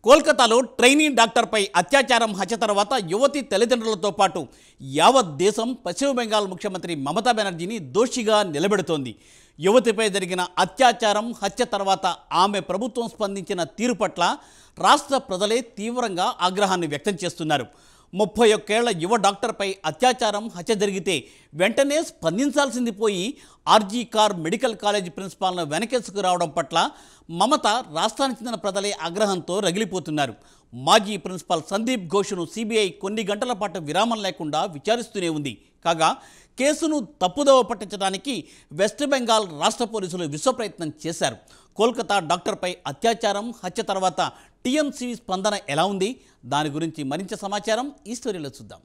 కోల్కతాలో ట్రైనీ డాక్టర్పై అత్యాచారం హత్య తర్వాత యువతి తల్లిదండ్రులతో పాటు యావత్ దేశం పశ్చిమ బెంగాల్ ముఖ్యమంత్రి మమతా బెనర్జీని దోషిగా నిలబెడుతోంది యువతిపై జరిగిన అత్యాచారం హత్య తర్వాత ఆమె ప్రభుత్వం స్పందించిన తీరు పట్ల రాష్ట్ర ప్రజలే తీవ్రంగా ఆగ్రహాన్ని వ్యక్తం చేస్తున్నారు ముప్పై ఒక్కేళ్ల యువ డాక్టర్పై అత్యాచారం హత్య జరిగితే వెంటనే స్పందించాల్సింది పోయి ఆర్జీ కార్ మెడికల్ కాలేజ్ ప్రిన్సిపాల్ను వెనకేసుకు రావడం పట్ల మమత రాష్ట్రానికి చెందిన ప్రజలే ఆగ్రహంతో రగిలిపోతున్నారు మాజీ ప్రిన్సిపాల్ సందీప్ ఘోష్ను సిబిఐ కొన్ని గంటల పాటు విరామం లేకుండా విచారిస్తూనే ఉంది కాగా కేసును తప్పుదోవ పట్టించడానికి వెస్ట్ బెంగాల్ రాష్ట్ర పోలీసులు విశ్వప్రయత్నం చేశారు కోల్కతా డాక్టర్పై అత్యాచారం హత్య తర్వాత టీఎంసీ స్పందన ఎలా ఉంది దాని గురించి మరింత సమాచారం ఈ స్టోరీలో చూద్దాం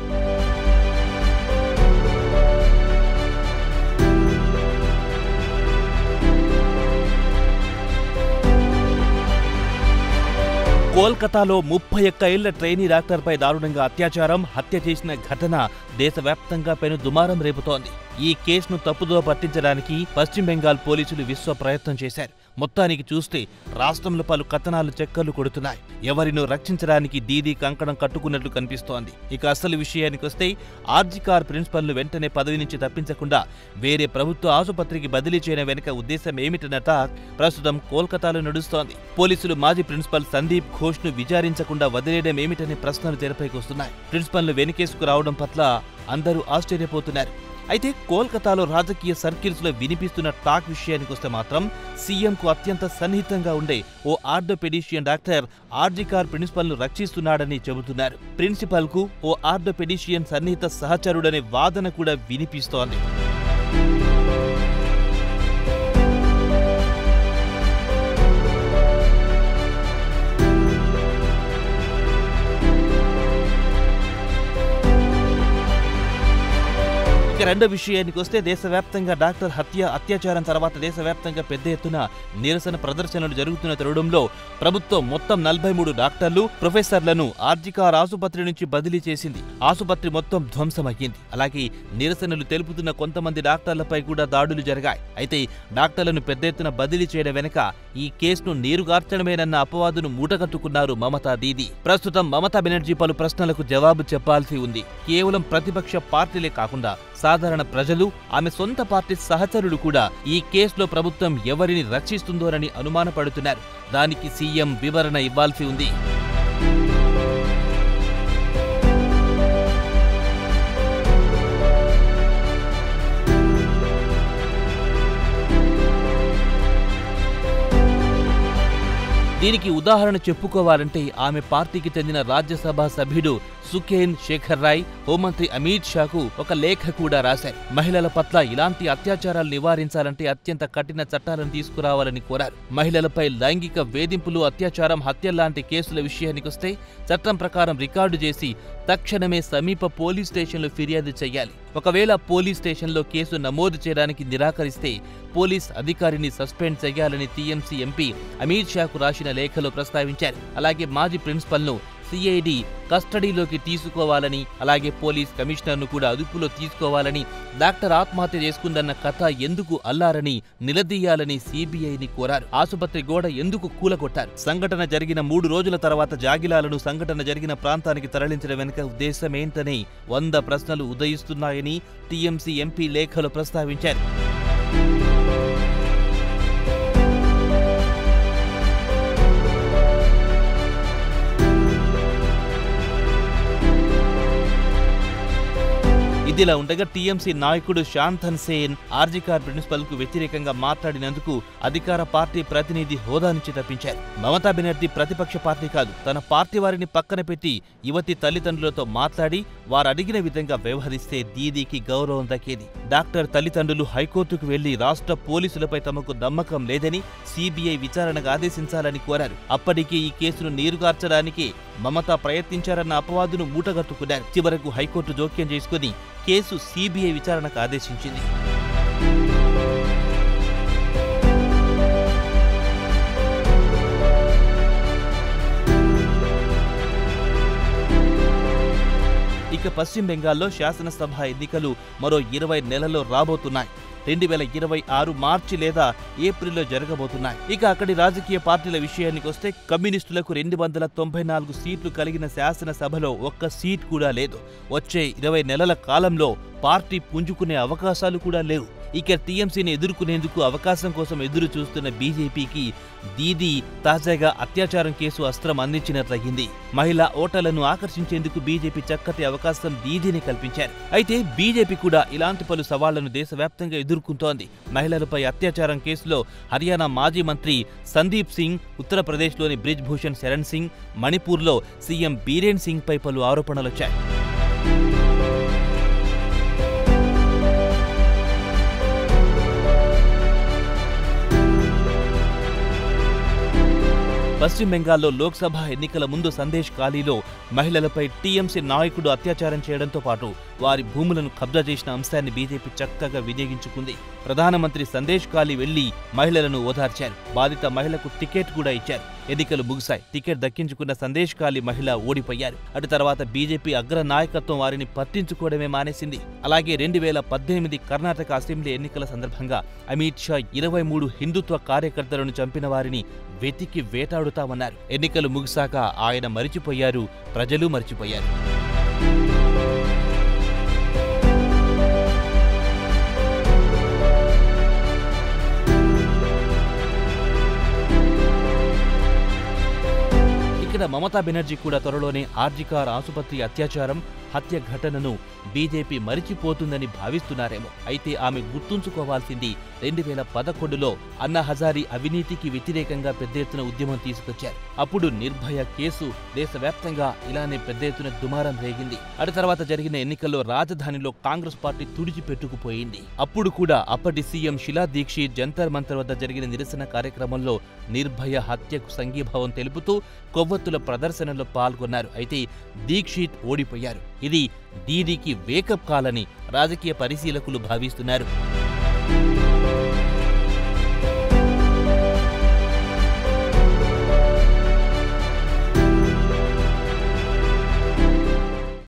కోల్కతాలో ముప్పై ఒక్క ఏళ్ల ట్రైనీ డాక్టర్పై దారుణంగా అత్యాచారం హత్య చేసిన ఘటన దేశవ్యాప్తంగా పెను దుమారం రేపుతోంది ఈ కేసును తప్పుదో పట్టించడానికి పశ్చిమ బెంగాల్ పోలీసులు విశ్వ ప్రయత్నం చేశారు మొత్తానికి చూస్తే రాష్ట్రంలో పలు కథనాలు చెక్కర్లు కొడుతున్నాయి ఎవరినో రక్షించడానికి దీదీ కంకణం కట్టుకున్నట్లు కనిపిస్తోంది ఇక అసలు విషయానికి వస్తే ఆర్జికార్ ప్రిన్సిపల్ను వెంటనే పదవి నుంచి తప్పించకుండా వేరే ప్రభుత్వ ఆసుపత్రికి బదిలీ చేయడం వెనుక ఉద్దేశం ఏమిటన్నట ప్రస్తుతం కోల్కతాలో నడుస్తోంది పోలీసులు మాజీ ప్రిన్సిపల్ సందీప్ ఘోష్ను విచారించకుండా వదిలేయడం ఏమిటనే ప్రశ్నలు తెరపైకి వస్తున్నాయి ప్రిన్సిపల్ను వెనుకేసుకు రావడం పట్ల అందరూ ఆశ్చర్యపోతున్నారు అయితే కోల్కతాలో రాజకీయ సర్కిల్స్ లో వినిపిస్తున్న టాక్ విషయానికి వస్తే మాత్రం సీఎంకు అత్యంత సన్నిహితంగా ఉండే ఓ ఆర్థోపెడిషియన్ డాక్టర్ ఆర్జికార్ ప్రిన్సిపల్ ను రక్షిస్తున్నాడని చెబుతున్నారు ప్రిన్సిపల్ కు ఓ ఆర్థోపెడిషియన్ సన్నిహిత సహచరుడనే వాదన కూడా వినిపిస్తోంది ఇక రెండో విషయానికి వస్తే దేశవ్యాప్తంగా డాక్టర్ హత్య అత్యాచారం తర్వాత దేశవ్యాప్తంగా పెద్ద ఎత్తున నిరసన ప్రదర్శనలు జరుగుతున్న తరుణంలో ప్రభుత్వం మొత్తం నలభై మూడు డాక్టర్లు ప్రొఫెసర్లను ఆర్జికార్ ఆసుపత్రి నుంచి బదిలీ చేసింది ఆసుపత్రి మొత్తం ధ్వంసమయ్యింది అలాగే నిరసనలు తెలుపుతున్న కొంతమంది డాక్టర్లపై కూడా దాడులు జరిగాయి అయితే డాక్టర్లను పెద్ద ఎత్తున బదిలీ చేయడం వెనుక ఈ కేసును నీరుగార్చడమేనన్న అపవాదును మూటగట్టుకున్నారు మమతా దీది ప్రస్తుతం మమతా బెనర్జీ పలు ప్రశ్నలకు జవాబు చెప్పాల్సి ఉంది కేవలం ప్రతిపక్ష పార్టీలే కాకుండా సాధారణ ప్రజలు ఆమె సొంత పార్టీ సహచరులు కూడా ఈ కేసులో ప్రభుత్వం ఎవరిని రక్షిస్తుందోనని అనుమానపడుతున్నారు దానికి సీఎం వివరణ ఇవ్వాల్సి ఉంది దీనికి ఉదాహరణ చెప్పుకోవాలంటే ఆమె పార్టీకి చెందిన రాజ్యసభ సభ్యుడు సుఖేన్ శేఖర్ రాయ్ హోంమంత్రి అమిత్ షాకు ఒక లేఖ కూడా రాశారు మహిళల పట్ల ఇలాంటి అత్యాచారాలు నివారించాలంటే అత్యంత కఠిన చట్టాలను తీసుకురావాలని కోరారు మహిళలపై లైంగిక వేధింపులు అత్యాచారం హత్య లాంటి కేసుల విషయానికొస్తే చట్టం ప్రకారం రికార్డు చేసి తక్షణమే సమీప పోలీస్ స్టేషన్లో ఫిర్యాదు చేయాలి ఒకవేళ పోలీస్ స్టేషన్లో కేసు నమోదు చేయడానికి నిరాకరిస్తే పోలీస్ అధికారిని సస్పెండ్ చేయాలని టీఎంసీ ఎంపీ అమిత్ షాకు రాసిన లేఖలో ప్రస్తావించారు అలాగే మాజీ ప్రిన్సిపల్ను సిఐడి కస్టడీలోకి తీసుకోవాలని అలాగే పోలీస్ కమిషనర్ను కూడా అదుపులో తీసుకోవాలని డాక్టర్ ఆత్మహత్య చేసుకుందన్న కథ ఎందుకు అల్లారని నిలదీయాలని సిబిఐని కోరారు ఆసుపత్రి గోడ ఎందుకు కూలగొట్టారు సంఘటన జరిగిన మూడు రోజుల తర్వాత జాగిలాలను సంఘటన జరిగిన ప్రాంతానికి తరలించడం వెనుక ఉద్దేశమేంటని వంద ప్రశ్నలు ఉదయిస్తున్నాయని టీఎంసీ ఎంపీ లేఖలో ప్రస్తావించారు ఇదిలా ఉండగా టీఎంసీ నాయకుడు శాంతన్ సేన్ ఆర్జికార్ ప్రిన్సిపల్ కు వ్యతిరేకంగా మాట్లాడినందుకు అధికార పార్టీ ప్రతినిధి హోదా నుంచి తప్పించారు మమతా బెనర్జీ ప్రతిపక్ష పార్టీ కాదు తన పార్టీ వారిని పక్కన పెట్టి యువతి తల్లిదండ్రులతో మాట్లాడి వారు అడిగిన విధంగా వ్యవహరిస్తే దీదీకి గౌరవం దక్కేది డాక్టర్ తల్లిదండ్రులు హైకోర్టుకు వెళ్లి రాష్ట్ర పోలీసులపై తమకు నమ్మకం లేదని సిబిఐ విచారణకు ఆదేశించాలని కోరారు అప్పటికే ఈ కేసును నీరుగార్చడానికి మమత ప్రయత్నించారన్న అపవాదును మూటగట్టుకున్నారు చివరకు హైకోర్టు జోక్యం చేసుకుని కేసు సిబిఐ విచారణకు ఆదేశించింది ఇక పశ్చిమ బెంగాల్లో శాసనసభ ఎన్నికలు మరో ఇరవై నెలల్లో రాబోతున్నాయి రెండు వేల ఇరవై ఆరు మార్చి లేదా ఏప్రిల్లో జరగబోతున్నాయి ఇక అక్కడి రాజకీయ పార్టీల విషయానికి వస్తే కమ్యూనిస్టులకు రెండు వందల తొంభై నాలుగు సీట్లు కలిగిన శాసనసభలో ఒక్క సీట్ కూడా లేదు వచ్చే ఇరవై నెలల కాలంలో పార్టీ పుంజుకునే అవకాశాలు కూడా లేవు ఇక టీఎంసీని ఎదుర్కొనేందుకు అవకాశం కోసం ఎదురు చూస్తున్న బీజేపీకి దీదీ తాజాగా అత్యాచారం కేసు అస్త్రం అందించినట్లయింది మహిళా ఓటర్లను ఆకర్షించేందుకు బీజేపీ చక్కటి అవకాశం దీదీని కల్పించారు అయితే బీజేపీ కూడా ఇలాంటి పలు సవాళ్లను దేశవ్యాప్తంగా ఎదుర్కొంటోంది మహిళలపై అత్యాచారం కేసులో హర్యానా మాజీ మంత్రి సందీప్ సింగ్ ఉత్తరప్రదేశ్లోని బ్రిజ్ భూషణ్ శరణ్ సింగ్ మణిపూర్లో సీఎం బీరేన్ సింగ్ పై పలు ఆరోపణలొచ్చాయి పశ్చిమ బెంగాల్లో లోక్సభ ఎన్నికల ముందు సందేశ్ ఖాళీలో మహిళలపై టీఎంసీ నాయకుడు అత్యాచారం చేయడంతో పాటు వారి భూములను కబ్జా చేసిన అంశాన్ని బీజేపీ చక్కగా వినియోగించుకుంది ప్రధానమంత్రి సందేశ్ ఖాళీ వెళ్లి మహిళలను ఓదార్చారు బాధిత మహిళకు టికెట్ కూడా ఇచ్చారు ఎన్నికలు ముగిశాయి టికెట్ దక్కించుకున్న సందేశ్ ఖాళీ మహిళ ఓడిపోయారు అటు తర్వాత బీజేపీ అగ్ర నాయకత్వం వారిని పట్టించుకోవడమే మానేసింది అలాగే రెండు వేల పద్దెనిమిది కర్ణాటక అసెంబ్లీ ఎన్నికల సందర్భంగా అమిత్ షా ఇరవై మూడు హిందుత్వ కార్యకర్తలను చంపిన వారిని వెతికి వేటాడుతామన్నారు ఎన్నికలు ముగిశాక ఆయన మరిచిపోయారు ప్రజలు మరిచిపోయారు ఇక్కడ మమతా బెనర్జీ కూడా త్వరలోనే ఆర్జికార్ ఆసుపత్రి అత్యాచారం హత్య ఘటనను బీజేపీ మరిచిపోతుందని భావిస్తున్నారేమో అయితే ఆమె గుర్తుంచుకోవాల్సింది రెండు వేల పదకొండులో అన్నా హజారీ అవినీతికి వ్యతిరేకంగా పెద్ద ఎత్తున ఉద్యమం తీసుకొచ్చారు అప్పుడు నిర్భయ కేసు దేశవ్యాప్తంగా ఇలానే పెద్ద ఎత్తున దుమారం రేగింది అటు తర్వాత జరిగిన ఎన్నికల్లో రాజధానిలో కాంగ్రెస్ పార్టీ తుడిచిపెట్టుకుపోయింది అప్పుడు కూడా అప్పటి సీఎం శిలా దీక్షిత్ జంతర్ మంతర్ వద్ద జరిగిన నిరసన కార్యక్రమంలో నిర్భయ హత్యకు సంఘీభావం తెలుపుతూ కొవ్వొత్తుల ప్రదర్శనలో పాల్గొన్నారు అయితే దీక్షిత్ ఓడిపోయారు ఇది దీదీకి వేకప్ కాలని రాజకీయ పరిశీలకులు భావిస్తున్నారు